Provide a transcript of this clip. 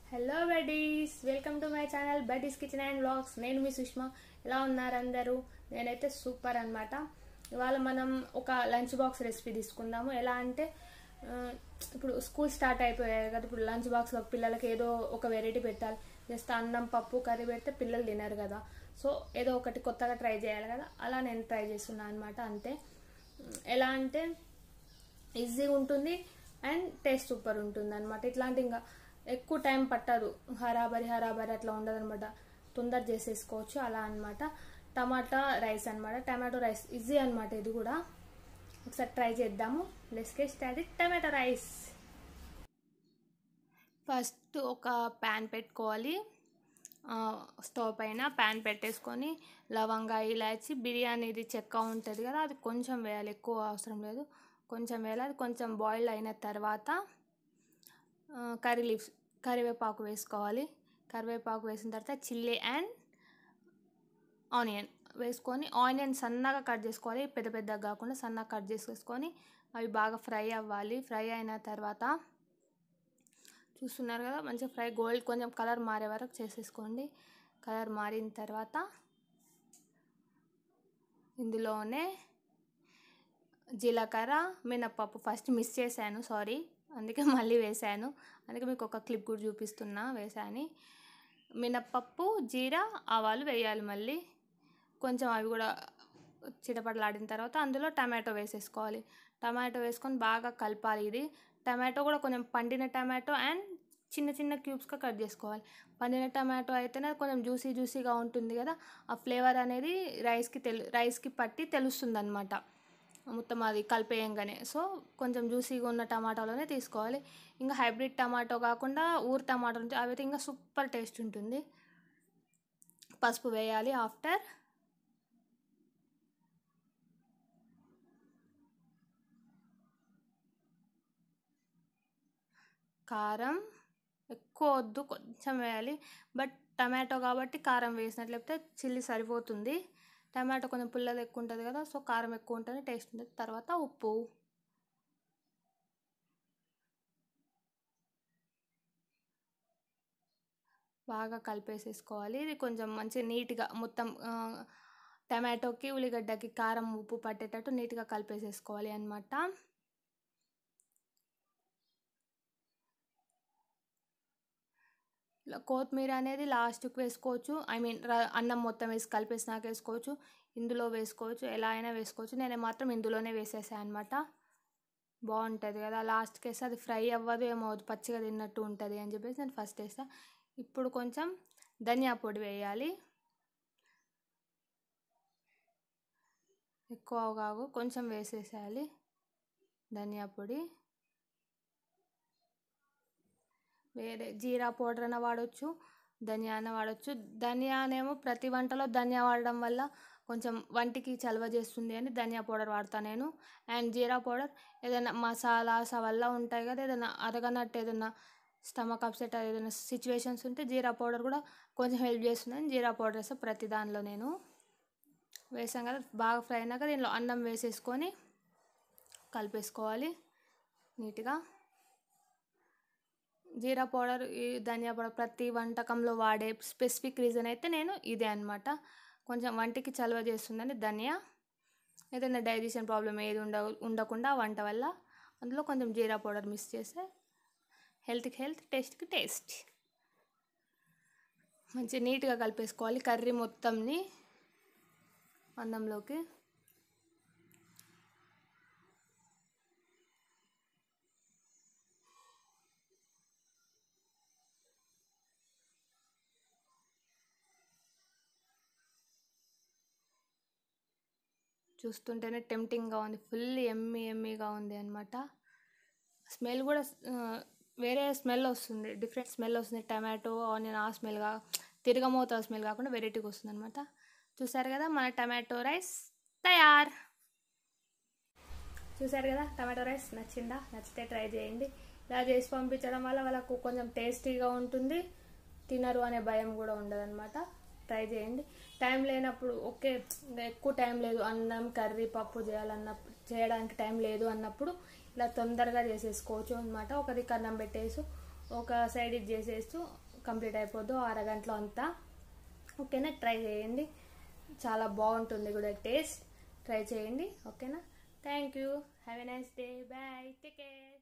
hello buddies welcome to my channel buddies kitchen and vlogs నేను మీ సుష్మా ఎలా ఉన్నారు అందరూ నేనైతే సూపర్ అన్నమాట ఇవాళ మనం ఒక లంచ్ బాక్స్ రెసిపీ తీసుకుందాము ఎలా అంటే ఆ, ఇప్పుడు స్కూల్ స్టార్ట్ అయిపోయాయి కదా ఇప్పుడు లంచ్ బాక్స్లో పిల్లలకి ఏదో ఒక వెరైటీ పెట్టాలి జస్ట్ అన్నం పప్పు కర్రీ పెడితే పిల్లలు తినరు కదా సో ఏదో ఒకటి కొత్తగా ట్రై చేయాలి కదా అలా నేను ట్రై చేస్తున్నాను అనమాట అంతే ఎలా అంటే ఈజీగా ఉంటుంది అండ్ టేస్ట్ సూపర్ ఉంటుంది అనమాట ఇట్లాంటి ఇంకా ఎక్కువ టైం పట్టదు హరాబరి హరాబరి అట్లా ఉండదు అనమాట తొందర చేసేసుకోవచ్చు అలా అన్నమాట టమాటా రైస్ అన్నమాట టమాటో రైస్ ఈజీ అన్నమాట ఇది కూడా ఒకసారి ట్రై చేద్దాము let's get start tomato rice first ఒక ప్యాన్ పెట్టుకోవాలి ఆ, స్టవ్ పైన ప్యాన్ పెట్టేసుకొని లవంగా ఇలాచి బిర్యానీది చెక్క ఉంటుంది కదా అది కొంచెం వేయాలి ఎక్కువ అవసరం లేదు కొంచెం వేయాలి అది కొంచెం బాయిల్ అయిన తర్వాత ఆ, కర్రీ లీవ్స్ కరివేపాకు వేసుకోవాలి కరివేపాకు వేసిన తర్వాత చిల్లీ అండ్ ఆనియన్ వేసుకొని ఆనియన్ సన్నగా కట్ చేసుకోవాలి పెద్ద పెద్దగా కాకుండా సన్నగా కట్ చేసేసుకొని అవి బాగా ఫ్రై అవ్వాలి ఫ్రై అయిన తర్వాత చూస్తున్నారు కదా మంచిగా ఫ్రై గోల్డ్ కొంచెం కలర్ మారే వరకు చేసేసుకోండి కలర్ మారిన తర్వాత ఇందులోనే జీలకర్ర మినప్పప్పు ఫస్ట్ మిస్ చేశాను సారీ అందుకే మళ్ళీ వేశాను అందుకే మీకు ఒక క్లిప్ కూడా చూపిస్తున్నా వేసాని మినప్పప్పు జీరా ఆవాలు వేయాలి మళ్ళీ కొంచెం అవి కూడా చిటపటలాడిన తర్వాత అందులో టమాటో వేసేసుకోవాలి టమాటో వేసుకొని బాగా కలపాలి ఇది టమాటో కూడా కొంచెం పండిన టమాటో అండ్ చిన్న చిన్న క్యూబ్స్గా కట్ చేసుకోవాలి పండిన టమాటో అయితేనే కొంచెం జ్యూసీ జ్యూసీగా ఉంటుంది కదా ఆ ఫ్లేవర్ అనేది రైస్కి తెలు రైస్కి పట్టి తెలుస్తుంది అనమాట మొత్తం అది కలిపేయంగానే సో కొంచెం జ్యూసీగా ఉన్న టమాటాలోనే తీసుకోవాలి ఇంకా హైబ్రిడ్ టమాటో కాకుండా ఊరు టమాటో ఉంటుంది అవి అయితే ఇంకా సూపర్ టేస్ట్ ఉంటుంది పసుపు వేయాలి ఆఫ్టర్ కారం ఎక్కువ వద్దు కొంచెం వేయాలి బట్ టమాటో కాబట్టి కారం వేసినట్లయితే చిల్లీ సరిపోతుంది టమాటో కొంచెం పుల్లది ఎక్కువ ఉంటుంది కదా సో కారం ఎక్కువ ఉంటుంది టేస్ట్ ఉంటుంది తర్వాత ఉప్పు బాగా కలిపేసేసుకోవాలి ఇది కొంచెం మంచి నీట్గా మొత్తం ఆ, టమాటోకి ఉల్లిగడ్డకి కారం ఉప్పు పట్టేటట్టు నీట్గా కలిపేసేసుకోవాలి అనమాట కొత్తిమీర అనేది లాస్ట్కి వేసుకోవచ్చు ఐ మీన్ అన్నం మొత్తం వేసి కలిపేసినాక వేసుకోవచ్చు ఇందులో వేసుకోవచ్చు ఎలా అయినా వేసుకోవచ్చు నేను మాత్రం ఇందులోనే వేసేసాను అనమాట బాగుంటుంది కదా లాస్ట్కి వేస్తే అది ఫ్రై అవ్వదు ఏమవుదు పచ్చిగా తిన్నట్టు ఉంటుంది అని చెప్పేసి నేను ఫస్ట్ వేస్తాను ఇప్పుడు కొంచెం ధనియా పొడి వేయాలి ఎక్కువ కాదు కొంచెం వేసేసేయాలి ధనియా పొడి వేరే జీరా పౌడర్ అయినా వాడచ్చు ధనియా అయినా వాడచ్చు ధనియానేమో ప్రతి వంటలో ధనియా వాడడం వల్ల కొంచెం వంటికి చలవ చేస్తుంది అని ధనియా పౌడర్ వాడతాను నేను అండ్ జీరా పౌడర్ ఏదైనా మసాలాస్ వల్ల ఉంటాయి కదా ఏదైనా అరగనట్టు ఏదైనా స్టమక్ అప్సెట్ ఏదైనా సిచ్యువేషన్స్ ఉంటే జీరా పౌడర్ కూడా కొంచెం హెల్ప్ చేస్తుందని జీరా పౌడర్ వేస్తే ప్రతి దానిలో నేను వేసాం కదా బాగా ఫ్రై అయినాక దీనిలో అన్నం వేసేసుకొని కలిపేసుకోవాలి నీట్గా జీరా పౌడర్ ఈ ధనియా పౌడర్ ప్రతి వంటకంలో వాడే స్పెసిఫిక్ రీజన్ అయితే నేను ఇదే అనమాట కొంచెం వంటికి చలవ చేస్తుందని ధనియా ఏదైనా డైజెషన్ ప్రాబ్లం ఏది ఉండ ఉండకుండా వంట వల్ల అందులో కొంచెం జీరా పౌడర్ మిక్స్ చేస్తే హెల్త్కి హెల్త్ టేస్ట్కి టేస్ట్ మంచి నీట్గా కలిపేసుకోవాలి కర్రీ మొత్తంని అన్నంలోకి చూస్తుంటేనే టెంప్టింగ్గా ఉంది ఫుల్ ఎమ్మి ఎమ్మిగా ఉంది అనమాట స్మెల్ కూడా ఆ, వేరే స్మెల్ వస్తుంది డిఫరెంట్ స్మెల్ వస్తుంది టమాటో ఆనియన్ ఆ స్మెల్గా తిరగమోత స్మెల్ కాకుండా వెరైటీగా వస్తుంది అనమాట చూసారు కదా మన టమాటో రైస్ తయార్ చూసారు కదా టమాటో రైస్ నచ్చిందా నచ్చితే ట్రై చేయండి ఇలా చేసి పంపించడం వల్ల వాళ్ళకు కొంచెం టేస్టీగా ఉంటుంది తినరు అనే భయం కూడా ఉండదన్నమాట ట్రై చేయండి టైం లేనప్పుడు ఓకే ఇంకా ఎక్కువ టైం లేదు అన్నం కర్రీ పప్పు చేయాలన్నప్పుడు చేయడానికి టైం లేదు అన్నప్పుడు ఇలా తొందరగా చేసేసుకోవచ్చు అనమాట ఒక దిక్కు అన్నం పెట్టేసి ఒక సైడ్ ఇది చేసేస్తూ కంప్లీట్ అయిపోద్దు అరగంటలో అంతా ఓకేనా ట్రై చేయండి చాలా బాగుంటుంది కూడా టేస్ట్ ట్రై చేయండి ఓకేనా thank you have a nice day bye take care